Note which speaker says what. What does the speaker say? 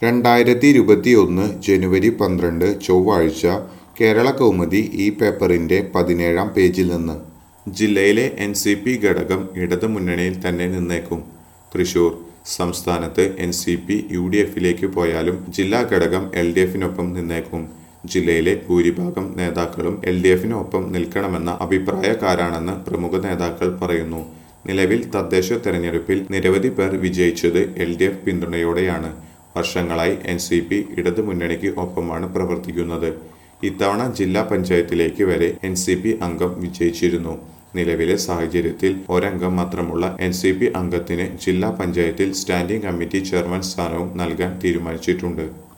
Speaker 1: രണ്ടായിരത്തി ഇരുപത്തിയൊന്ന് ജനുവരി പന്ത്രണ്ട് ചൊവ്വാഴ്ച കേരള കൗമുദി ഈ പേപ്പറിന്റെ പതിനേഴാം പേജിൽ നിന്ന് ജില്ലയിലെ എൻ സി പി ഘടകം ഇടതു മുന്നണിയിൽ തന്നെ നിന്നേക്കും തൃശൂർ സംസ്ഥാനത്ത് N C P U D എഫിലേക്ക് പോയാലും ജില്ലാ ഘടകം എൽ ഡി എഫിനൊപ്പം നിന്നേക്കും ജില്ലയിലെ ഭൂരിഭാഗം നേതാക്കളും എൽ ഡി എഫിനൊപ്പം നിൽക്കണമെന്ന അഭിപ്രായക്കാരാണെന്ന് പ്രമുഖ നേതാക്കൾ പറയുന്നു നിലവിൽ തദ്ദേശ തെരഞ്ഞെടുപ്പിൽ നിരവധി പേർ വിജയിച്ചത് എൽ ഡി എഫ് പിന്തുണയോടെയാണ് വർഷങ്ങളായി എൻ സി പി ഇടതു മുന്നണിക്ക് ഒപ്പമാണ് പ്രവർത്തിക്കുന്നത് ഇത്തവണ ജില്ലാ പഞ്ചായത്തിലേക്ക് വരെ എൻ സി പി അംഗം വിജയിച്ചിരുന്നു നിലവിലെ സാഹചര്യത്തിൽ ഒരംഗം മാത്രമുള്ള എൻ സി പി അംഗത്തിന് ജില്ലാ പഞ്ചായത്തിൽ സ്റ്റാൻഡിംഗ് കമ്മിറ്റി ചെയർമാൻ സ്ഥാനവും നൽകാൻ തീരുമാനിച്ചിട്ടുണ്ട്